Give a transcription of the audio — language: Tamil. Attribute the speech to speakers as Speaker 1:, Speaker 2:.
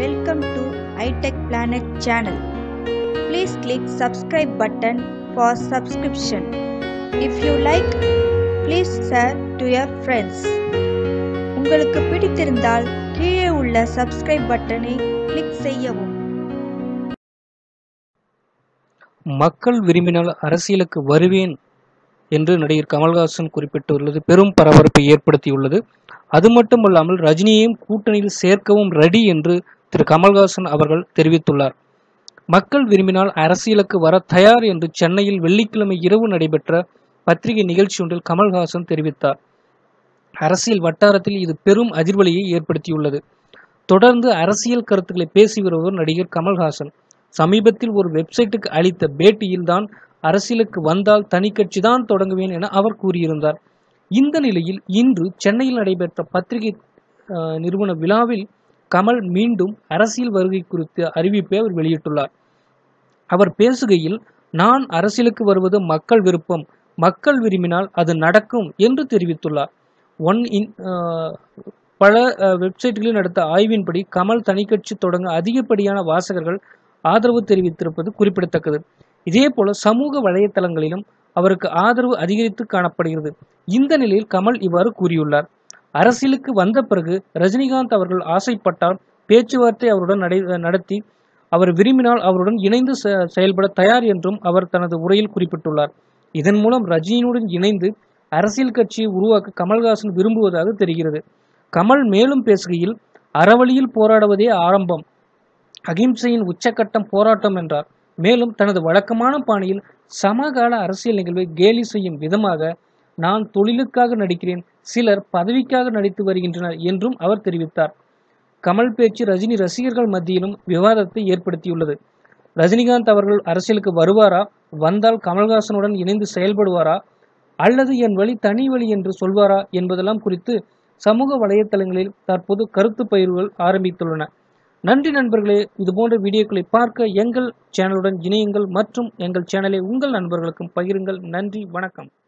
Speaker 1: Welcome to iTech Planet channel. Please click subscribe button for subscription. If you like, please share to your friends. உங்களுக்கு பிடித்திருந்தால் கீழே உள்ள subscribe பட்டனை கிளிக் செய்யவும்
Speaker 2: மக்கள் விரும்பினால் அரசியலுக்கு வருவேன் என்று நடிகர் கமல்ஹாசன் குறிப்பிட்டுள்ளது பெரும் பரபரப்பை ஏற்படுத்தியுள்ளது அது மட்டுமல்லாமல் ரஜினியையும் கூட்டணியில் சேர்க்கவும் ரெடி என்று திரு கமல்ஹாசன் அவர்கள் தெரிவித்துள்ளார் மக்கள் விரும்பினால் அரசியலுக்கு வர தயார் என்று சென்னையில் வெள்ளிக்கிழமை இரவு நடைபெற்ற பத்திரிகை நிகழ்ச்சி ஒன்றில் கமல்ஹாசன் தெரிவித்தார் அரசியல் வட்டாரத்தில் இது பெரும் அதிர்வலியை ஏற்படுத்தியுள்ளது தொடர்ந்து அரசியல் கருத்துக்களை பேசி வருபவர் நடிகர் கமல்ஹாசன் சமீபத்தில் ஒரு வெப்சைட்டுக்கு அளித்த பேட்டியில் தான் அரசியலுக்கு வந்தால் தனி கட்சி தான் தொடங்குவேன் என அவர் கூறியிருந்தார் இந்த நிலையில் இன்று சென்னையில் நடைபெற்ற பத்திரிகை அஹ், நிறுவன விழாவில் கமல் மீண்டும் அரசியல் வருகை குறித்த அறிவிப்பை அவர் வெளியிட்டுள்ளார் அவர் பேசுகையில் நான் அரசியலுக்கு வருவது மக்கள் விருப்பம் மக்கள் விரும்பினால் அது நடக்கும் என்று தெரிவித்துள்ளார் ஒன் இன் அஹ், பல அஹ், வெப்சைட்டுகளில் நடத்த ஆய்வின்படி கமல் தனிக்கட்சி தொடங்க அதிகப்படியான வாசகர்கள் ஆதரவு தெரிவித்திருப்பது குறிப்பிடத்தக்கது இதேபோல சமூக வலைத்தளங்களிலும் அவருக்கு ஆதரவு அதிகரித்து காணப்படுகிறது இந்த நிலையில் கமல் இவ்வாறு கூறியுள்ளார் அரசியலுக்கு வந்த பிறகு ரஜினிகாந்த் அவர்கள் ஆசைப்பட்டால் பேச்சுவார்த்தை அவருடன் நடை நடத்தி அவர் விரும்பினால் அவருடன் இணைந்து செ- செயல்பட தயார் என்றும் அவர் தனது உரையில் குறிப்பிட்டுள்ளார் இதன் மூலம் ரஜினியுடன் இணைந்து அரசியல் கட்சியை உருவாக்க கமல்ஹாசன் விரும்புவதாக தெரிகிறது கமல் மேலும் பேசுகையில் அறவழியில் போராடுவதே ஆரம்பம் அகிம்சையின் உச்சக்கட்டம் போராட்டம் என்றார் மேலும் தனது வழக்கமான பாணியில் சமகால அரசியல் நிகழ்வை கேலி செய்யும் விதமாக நான் தொழிலுக்காக நடிக்கிறேன் சிலர் பதவிக்காக நடித்து வருகின்றனர் என்றும் அவர் தெரிவித்தார் கமல் பேச்சு ரஜினி ரசிகர்கள் மத்தியிலும் விவாதத்தை ஏற்படுத்தியுள்ளது ரஜினிகாந்த் அவர்கள் அரசியலுக்கு வருவாரா வந்தால் கமல்ஹாசனுடன் இணைந்து செயல்படுவாரா அல்லது என் வழி தனி வழி என்று சொல்வாரா என்பதெல்லாம் குறித்து சமூக வலைத்தளங்களில் தற்போது கருத்து பயிர்வுகள் ஆரம்பித்துள்ளன நன்றி நண்பர்களே இதுபோன்ற வீடியோக்களை பார்க்க எங்கள் சேனலுடன் இணையுங்கள் மற்றும் எங்கள் சேனலை உங்கள் நண்பர்களுக்கும் பகிருங்கள் நன்றி வணக்கம்